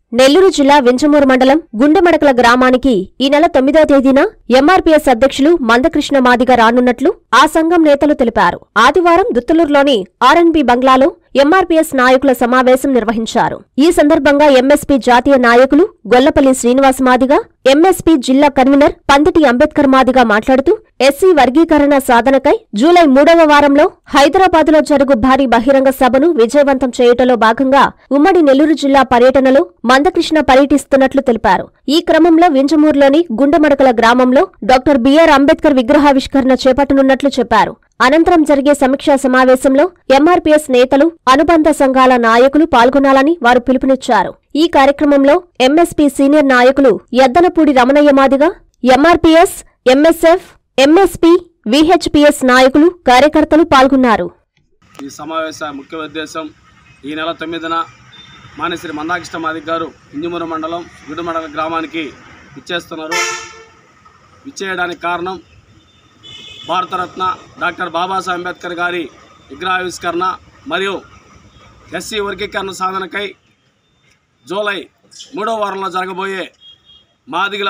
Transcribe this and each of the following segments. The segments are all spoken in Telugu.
నెల్లూరు జిల్లా వింజమూరు మండలం గుండెమడకల గ్రామానికి ఈ నెల తొమ్మిదో తేదీన ఎంఆర్పీఎస్ అధ్యక్షులు మందకృష్ణ మాదిగ రానున్నట్లు ఆ సంఘం నేతలు తెలిపారు ఆదివారం దుత్తలూరులోని ఆర్ఎన్బి బంగ్లాలో ఎంఆర్పీఎస్ నాయకుల సమావేశం నిర్వహించారు ఈ సందర్భంగా ఎంఎస్పీ జాతీయ నాయకులు గొల్లపల్లి శ్రీనివాస్ మాదిగ ఎంఎస్పీ జిల్లా కన్వీనర్ పందిటి అంబేద్కర్ మాదిగ మాట్లాడుతూ ఎస్సీ వర్గీకరణ సాధనకై జూలై మూడవ వారంలో హైదరాబాదులో జరుగు భారీ బహిరంగ సభను విజయవంతం చేయటంలో భాగంగా ఉమ్మడి నెల్లూరు జిల్లా పర్యటనలో మందకృష్ణ పర్యటిస్తున్నట్లు తెలిపారు ఈ క్రమంలో వింజమూరులోని గుండెమడకల గ్రామంలో డాక్టర్ బిఆర్ అంబేద్కర్ విగ్రహావిష్కరణ చేపట్టనున్నట్లు చెప్పారు అనంతరం జరిగే సమీక్షా సమావేశంలో ఎంఆర్పీఎస్ నేతలు అనుబంధ సంఘాల నాయకులు పాల్గొనాలని వారు పిలుపునిచ్చారు ఈ కార్యక్రమంలో ఎంఎస్పీ సీనియర్ నాయకులు Yeddanapudi Ramanayya Madiga MRPS MSF MSP VHPS నాయకులు కార్యకర్తలు పాల్గొన్నారు ఈ సమావేశ ముఖ్య ఉద్దేశం ఈ నెల తొమ్మిదిన మానేశ్వరి మందాకృష్ణ మాదిక్ గారు ఇంజమూరు మండలం గుడిమండల గ్రామానికి ఇచ్చేస్తున్నారు ఇచ్చేయడానికి కారణం భారతరత్న డాక్టర్ బాబాసాహెబ్ అంబేద్కర్ గారి విగ్రహావిష్కరణ మరియు ఎస్సీ వర్గీకరణ సాధనకై జూలై మూడో వారంలో జరగబోయే మాదిగల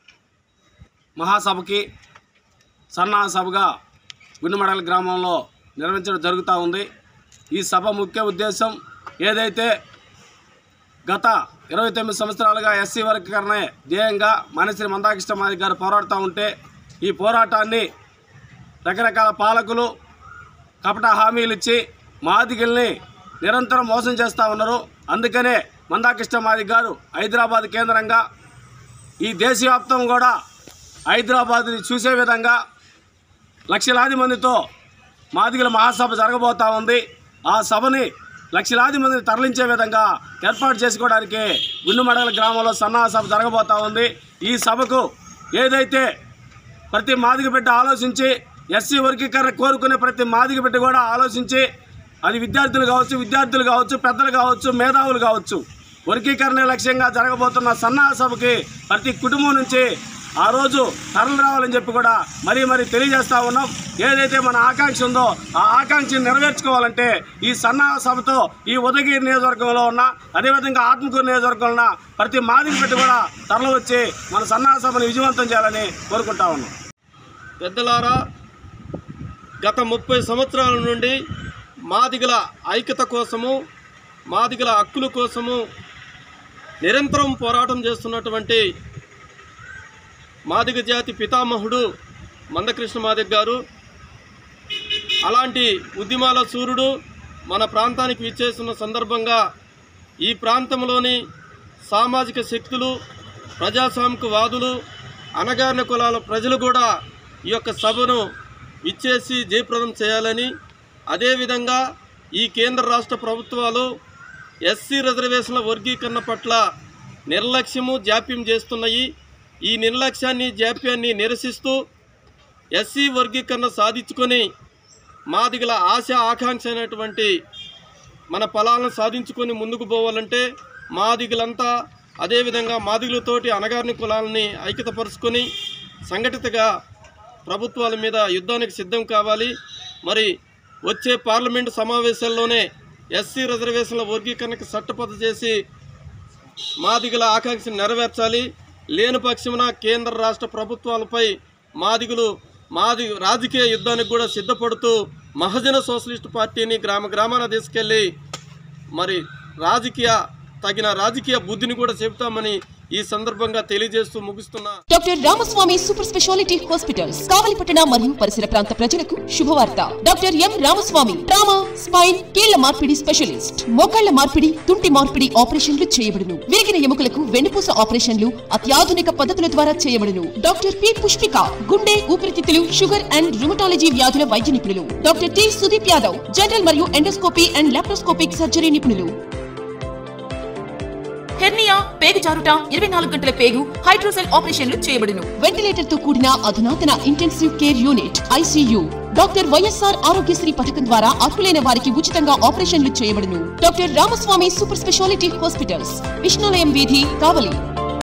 మహాసభకి సన్నాహ సభగా గుండెమడల గ్రామంలో నిర్వహించడం జరుగుతూ ఉంది ఈ సభ ముఖ్య ఉద్దేశం ఏదైతే గత ఇరవై తొమ్మిది సంవత్సరాలుగా ఎస్సీ వర్గీకరణే ధ్యేయంగా మనశ్రీ మందాకృష్ణ మాది గారు పోరాడుతూ ఉంటే ఈ పోరాటాన్ని రకరకాల పాలకులు కపట హామీలు ఇచ్చి మాదిగల్ని నిరంతరం మోసం చేస్తూ ఉన్నారు అందుకనే మందాకృష్ణ మాది గారు హైదరాబాద్ కేంద్రంగా ఈ దేశవ్యాప్తం కూడా హైదరాబాద్ని చూసే విధంగా లక్షలాది మందితో మాదిగల మహాసభ జరగబోతా ఉంది ఆ సభని లక్షలాది మందిని తరలించే విధంగా ఏర్పాటు చేసుకోవడానికి గుండుమడగల గ్రామంలో సన్నాహ సభ జరగబోతా ఉంది ఈ సభకు ఏదైతే ప్రతి మాదిగ బిడ్డ ఆలోచించి ఎస్సీ వర్గీకరణ కోరుకునే ప్రతి మాదిగ బిడ్డ కూడా ఆలోచించి అది విద్యార్థులు కావచ్చు విద్యార్థులు కావచ్చు పెద్దలు కావచ్చు మేధావులు కావచ్చు వర్గీకరణ లక్ష్యంగా జరగబోతున్న సన్నాహ సభకి ప్రతి కుటుంబం నుంచి ఆ రోజు తరలి రావాలని చెప్పి కూడా మరీ మరీ తెలియజేస్తా ఉన్నాం ఏదైతే మన ఆకాంక్ష ఉందో ఆ ఆకాంక్షను నెరవేర్చుకోవాలంటే ఈ సన్నాహ సభతో ఈ ఉదయగిరి నియోజకవర్గంలో ఉన్న అదేవిధంగా ఆత్మకూరు నియోజకవర్గంలో ఉన్న ప్రతి మాదిరి పెట్టి కూడా తరలి వచ్చి మన సన్నాహ సభను విజయవంతం చేయాలని కోరుకుంటా ఉన్నాం పెద్దలారా గత ముప్పై సంవత్సరాల నుండి మాదిగల ఐక్యత కోసము మాదిగల హక్కుల కోసము నిరంతరం పోరాటం చేస్తున్నటువంటి మాదిగ జాతి పితామహుడు మందకృష్ణ మాదిగ గారు అలాంటి ఉద్యమాల సూర్యుడు మన ప్రాంతానికి విచ్చేస్తున్న సందర్భంగా ఈ ప్రాంతంలోని సామాజిక శక్తులు ప్రజాస్వామిక వాదులు అనగారిన కులాల ప్రజలు కూడా ఈ యొక్క సభను ఇచ్చేసి జయప్రదం చేయాలని అదేవిధంగా ఈ కేంద్ర రాష్ట్ర ప్రభుత్వాలు ఎస్సీ రిజర్వేషన్ల వర్గీకరణ పట్ల నిర్లక్ష్యము జాప్యం చేస్తున్నాయి ఈ నిర్లక్ష్యాన్ని జాప్యాన్ని నిరసిస్తూ ఎస్సీ వర్గీకరణ సాధించుకొని మాదిగల ఆశ ఆకాంక్ష అయినటువంటి మన ఫలాలను సాధించుకొని ముందుకు పోవాలంటే మాదిగలంతా అదేవిధంగా మాదిగలతోటి అనగారిన కులాలని ఐక్యతపరుచుకొని సంఘటితగా ప్రభుత్వాల మీద యుద్ధానికి సిద్ధం కావాలి మరి వచ్చే పార్లమెంటు సమావేశాల్లోనే ఎస్సీ రిజర్వేషన్ల వర్గీకరణకు చట్టబద్ధ చేసి మాదిగల ఆకాంక్షను నెరవేర్చాలి లేని పక్షమున కేంద్ర రాష్ట్ర ప్రభుత్వాలపై మాదిగులు మాది రాజకీయ యుద్ధానికి కూడా సిద్ధపడుతూ మహజన సోషలిస్ట్ పార్టీని గ్రామ గ్రామాన తీసుకెళ్ళి మరి రాజకీయ తగిన రాజకీయ బుద్ధిని కూడా చెబుతామని ఈ సందర్భంగా తెలియజేస్తూ ముగిస్తున్నా doctor Ramaswamy super speciality hospitals కావలిపట్టణ మరియు పరిసర ప్రాంత ప్రజలకు శుభవార్త doctor M Ramaswamy trauma spine కీళ్ల మార్పిడి స్పెషలిస్ట్ మోకాళ్ల మార్పిడి తుంటి మార్పిడి ఆపరేషన్లు చేయబడును విరిగిన ఎముకలకు వెన్నుపూస ఆపరేషన్లు అత్యాధునిక పద్ధతుల ద్వారా చేయబడును డాక్టర్ పి పుష్పిక గుండె ఊపిరితిత్తులు షుగర్ అండ్ రుమటాలజీ వ్యాధుల వైద్య నిపుణులు doctor T Sudeep Yadav general మరియు ఎండోస్కోపీ అండ్ లాప్రోస్కోపిక్ సర్జరీ నిపుణులు హెర్నియా పేగు జారుట ఇరవై నాలుగు గంటల పేగు హైడ్రోసెల్ ఆపరేషన్లు చేయబడును వెంటిలేటర్ తో కూడిన అధునాతన intensive care unit ICU doctor YSR Aarogyasri పథకం ద్వారా అర్హులైన వారికి ఉచితంగా ఆపరేషన్లు చేయబడును doctor Ramaswamy super speciality hospitals Vishnulayam వీధి కావలి